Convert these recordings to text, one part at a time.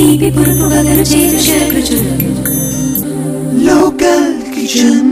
తీపి పురుపు వగరు చేరు షడ్రుచులు Local Kitchen.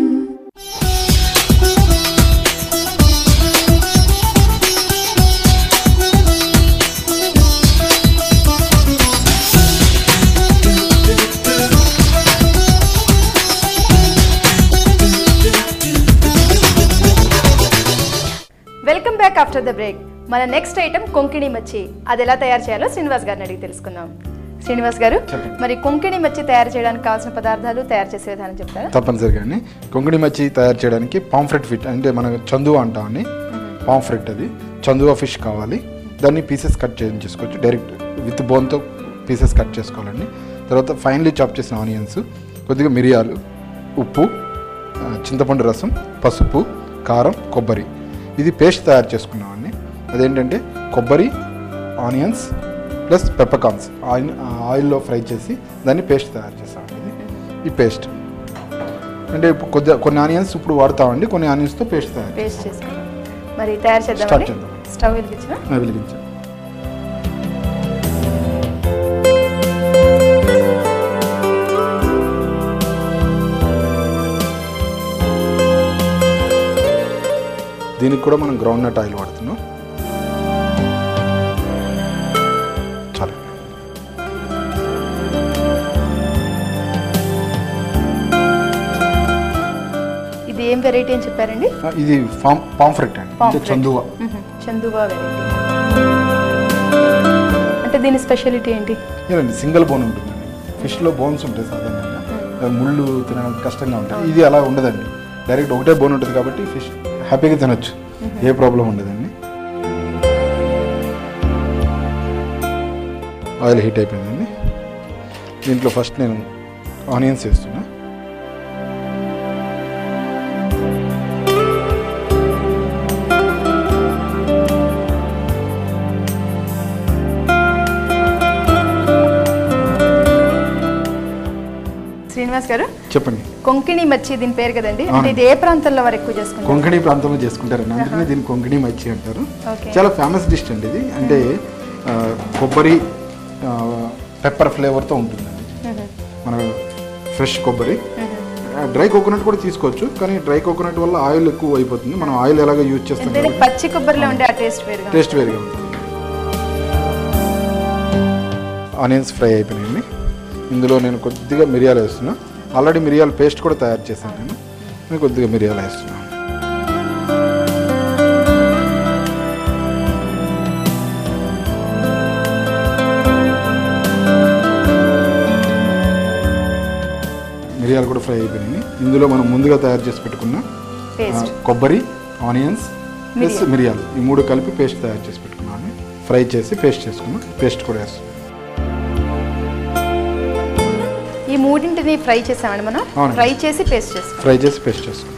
Welcome back after the break మన నెక్స్ట్ ఐటమ్ కొంకిణి మచ్చి అది ఎలా తయారు చేయాలో శ్రీనివాస్ గారిని అడిగి తెలుసుకుందాం శ్రీనివాస్ గారు మరి కొంకిణి మచ్చి తయారు చేయడానికి కావాల్సిన పదార్థాలు తయారు చేసే విధానం చెప్తారా తప్పనిసరిగా అండి కొంకణి మచ్చి తయారు చేయడానికి పాంఫ్రెట్ ఫిట్ అంటే మన చందువ అంటామని పాంఫ్రెట్ అది చందువ ఫిష్ కావాలి దాన్ని పీసెస్ కట్ చేసుకోవచ్చు డైరెక్ట్ విత్ బోన్తో పీసెస్ కట్ చేసుకోవాలండి తర్వాత ఫైనలీ చాప్ చేసిన ఆనియన్స్ కొద్దిగా మిరియాలు ఉప్పు ఆ, చింతపండు రసం పసుపు కారం కొబ్బరి ఇది పేస్ట్ తయారు చేసుకున్నామండి అదేంటంటే కొబ్బరి ఆనియన్స్ ప్లస్ పెప్పకాన్స్ ఆయిల్ ఆయిల్లో ఫ్రై చేసి దాన్ని పేస్ట్ తయారు చేస్తామండి ఇది ఈ పేస్ట్ అంటే ఇప్పుడు కొద్దిగా కొన్ని ఆనియన్స్ ఇప్పుడు వాడతామండి కొన్ని ఆనియన్స్తో పేస్ట్ తయారు పేస్ట్ చేసుకున్నాం మరి తయారు Start చేద్దామండి చేద్దాం. స్టవ్ వెలిగించిన చేస్తాం. వెలిగించాం దీనికి కూడా మనం గ్రౌండ్ నట్ ఆయిల్ వాడుతున్నాం చాలు ఇది ఏం వెరైటీ అని చెప్పారండి ఆ, ఇది ఫామ్ పాంఫ్రెట్ అండి అంటే Pomfret. చందువ మ్మ్. చందువా వెరైటీ అంటే దీని స్పెషాలిటీ ఏంటి ఇదండి సింగిల్ బోన్ ఉంటుందండి ఫిష్లో బోన్స్ ఉంటాయి సాధారణంగా అది ముళ్ళు తినడం కష్టంగా ఉంటుంది ఇది అలా ఉండదండి డైరెక్ట్ ఒకటే బోన్ ఉంటుంది కాబట్టి ఫిష్ హ్యాపీగా తినొచ్చు ఏ ప్రాబ్లం ఉండదండి ఆయిల్ హీట్ అయిపోయిందండి దీంట్లో ఫస్ట్ నేను ఆనియన్స్ వేస్తున్నా శ్రీనివాస్ గారు చెప్పండి కొంకిణి మచ్చి దీని పేరు కదండి అంటే అవును. ఇది ఏ ప్రాంతంలో వారు ఎక్కువ చేసుకుంటారు కొంకణి ప్రాంతంలో చేసుకుంటారండి అందుకనే దీన్ని కొంకణి మచ్చి అంటారు Okay. చాలా ఫేమస్ డిష్ అండి ఇది అంటే ఆ, కొబ్బరి పెప్పర్ ఫ్లేవర్తో ఉంటుందండి మన ఫ్రెష్ కొబ్బరి డ్రై కోకోనట్ కూడా తీసుకోవచ్చు కానీ డ్రై కోకోనట్ వల్ల ఆయిల్ ఎక్కువ అయిపోతుంది మనం ఆయిల్ ఎలాగో యూజ్ చేస్తాం ఎందుకంటే కాబట్టి పచ్చి కొబ్బరిలో ఉండే ఆ టేస్ట్ వేరుగా టేస్ట్ వేరుగా ఉంటుంది ఆనియన్స్ ఫ్రై అయిపోయినాయండి ఇందులో నేను కొద్దిగా మిరియాలు వేస్తున్నా ఆల్రెడీ మిరియాల పేస్ట్ కూడా తయారు చేశాను నేను నేను కొద్దిగా మిరియాలు వేస్తున్నాను మిరియాలు కూడా ఫ్రై అయిపోయినాయి ఇందులో మనం ముందుగా తయారు చేసి పెట్టుకున్న ఆ, పేస్ట్ కొబ్బరి ఆనియన్స్ ప్లస్ మిరియాలు. మిరియాలు ఈ మూడు కలిపి పేస్ట్ తయారు చేసి పెట్టుకున్నాను ఫ్రై చేసి పేస్ట్ చేసుకున్నాం పేస్ట్ కూడా వేస్తాం ఈ మూడింటిని ఫ్రై చేసామండి మనం అవునండి. ఫ్రై చేసి పేస్ట్ చేస్తాం ఫ్రై చేసి పేస్ట్ చేసుకున్నాం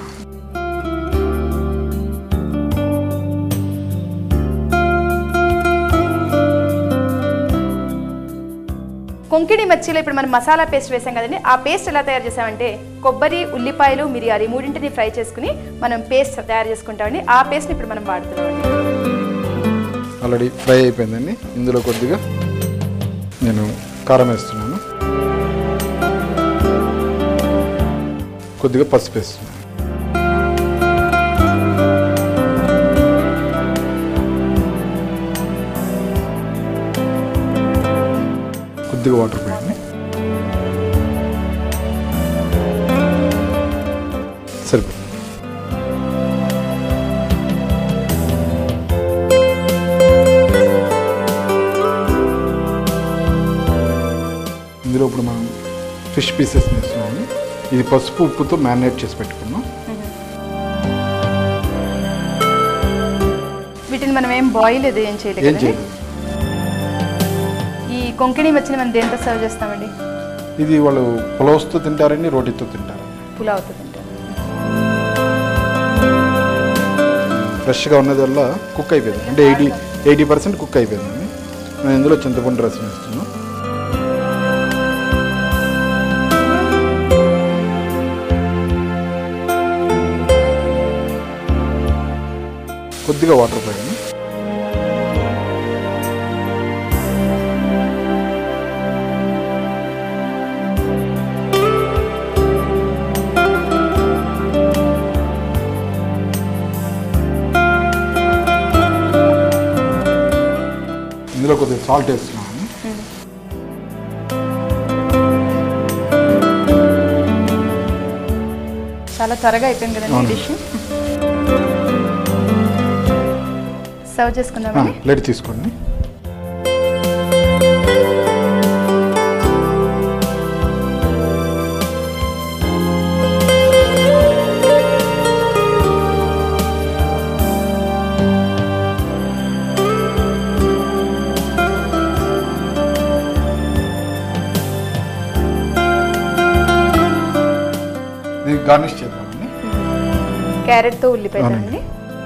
కొంకిడి మచ్చిలో ఇప్పుడు మనం మసాలా పేస్ట్ వేసాం కదండి ఆ పేస్ట్ ఎలా తయారు చేసామంటే కొబ్బరి ఉల్లిపాయలు మిరియాలు ఈ మూడింటిని ఫ్రై చేసుకుని మనం పేస్ట్ తయారు చేసుకుంటామండి ఆ పేస్ట్ని ఇప్పుడు మనం వాడుతున్నామండి ఆల్రెడీ ఫ్రై అయిపోయిందండి ఇందులో కొద్దిగా నేను కారం వేస్తున్నాను కొద్దిగా పసుపు వేస్తున్నాను కొద్దిగా వాటర్ పోయండి సరిపోతుంది ఇందులో ఇప్పుడు మనం ఫిష్ పీసెస్ వేస్తున్నాము ఇది పసుపు ఉప్పుతో మ్యారినేట్ చేసి పెట్టుకున్నాం వీటిని మనం ఏం బాయిల్ ఇది ఏం చేయలేదు ఏం కదండి చేయలేదు ఈ కొంకిణి మచ్చిని మనం దేంతో సర్వ్ చేస్తామండి ఇది వాళ్ళు పులవస్తో తింటారండి రోటీతో తింటారు పులావ్తో తింటాం ఫ్రెష్గా ఉన్నది వల్ల కుక్ అయిపోయింది అంటే ఎయిటీ ఎయిటీ పర్సెంట్ కుక్ అయిపోయిందండి నేను ఇందులో చింతపండు రసం వేస్తున్నాను కొద్దిగా వాటర్ పోయండి ఇందులో కొద్దిగా సాల్ట్ వేస్తున్నాను చాలా త్వరగా అయిపోయింది కదండి అవును. డిష్ సర్వ్ చేసుకుందామండి లెడ్ తీసుకోండి దీన్ని గార్నిష్ చేద్దామండి క్యారెట్తో ఉల్లిపాయ అవునండి. అండి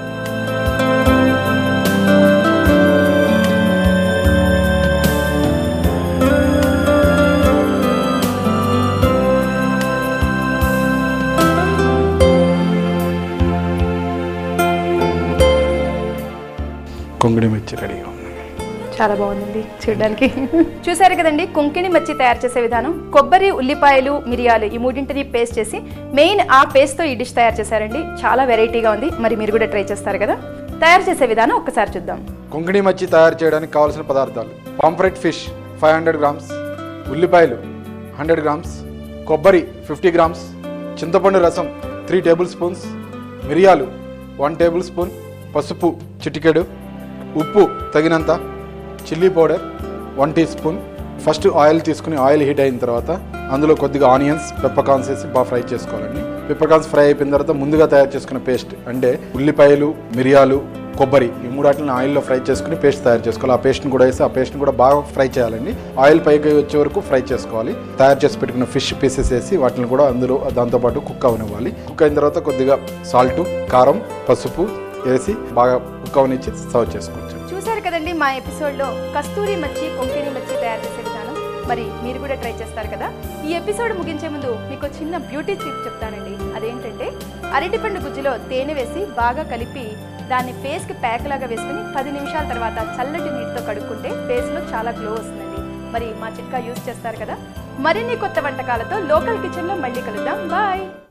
కొంగుడి మిర్చి రెడీగా ఉంది చాలా బాగుందండి చూడడానికి చూసారు కదండి కుంకిణి మచ్చి తయారు చేసే విధానం కొబ్బరి ఉల్లిపాయలు మిరియాలు ఈ మూడింటిని పేస్ట్ చేసి మెయిన్ ఆ పేస్ట్తో ఈ డిష్ తయారు చేశారండి చాలా వెరైటీగా ఉంది మరి మీరు కూడా ట్రై చేస్తారు కదా తయారు చేసే విధానం ఒక్కసారి చూద్దాం కొంకణి మచ్చి తయారు చేయడానికి కావాల్సిన పదార్థాలు pomfret fish five hundred grams ఉల్లిపాయలు హండ్రెడ్ గ్రామ్స్ కొబ్బరి ఫిఫ్టీ గ్రామ్స్ చింతపండు రసం త్రీ టేబుల్ స్పూన్స్ మిరియాలు వన్ టేబుల్ స్పూన్ పసుపు చిటికెడు ఉప్పు తగినంత chilli powder one teaspoon first oil తీసుకుని ఆయిల్ హీట్ అయిన తర్వాత అందులో కొద్దిగా ఆనియన్స్ పెప్పకాన్స్ వేసి బాగా ఫ్రై చేసుకోవాలండి పెప్పకాన్స్ ఫ్రై అయిపోయిన తర్వాత ముందుగా తయారు చేసుకున్న పేస్ట్ అంటే ఉల్లిపాయలు మిరియాలు కొబ్బరి ఈ మూడాటిని ఆయిల్లో ఫ్రై చేసుకుని పేస్ట్ తయారు చేసుకోవాలి ఆ పేస్ట్ని కూడా వేసి ఆ పేస్ట్ని కూడా బాగా ఫ్రై చేయాలండి ఆయిల్ పైకి వచ్చే వరకు ఫ్రై చేసుకోవాలి తయారు చేసి పెట్టుకున్న ఫిష్ పీసెస్ వేసి వాటిని కూడా అందులో దాంతోపాటు కుక్ అవనివ్వాలి కుక్ అయిన తర్వాత కొద్దిగా సాల్ట్ కారం పసుపు వేసి బాగా కుక్ అవనిచ్చి సర్వ్ చేసుకోవచ్చు చూసారు కదండి మా ఎపిసోడ్లో కస్తూరి మచ్చి కొంకిణి మచ్చి తయారు చేసే విధానం మరి మీరు కూడా ట్రై చేస్తారు కదా ఈ ఎపిసోడ్ ముగించే ముందు మీకు చిన్న బ్యూటీ టిప్ చెప్తానండి అదేంటంటే అరటిపండు గుజ్జులో తేనె వేసి బాగా కలిపి దాన్ని ఫేస్కి ప్యాక్ లాగా వేసుకుని పది నిమిషాల తర్వాత చల్లటి నీటితో కడుక్కుంటే ఫేస్లో చాలా గ్లో వస్తుందండి మరి మా చిట్కా యూస్ చేస్తారు కదా మరిన్ని కొత్త వంటకాలతో లోకల్ కిచెన్లో మళ్ళీ కలుద్దాం బాయ్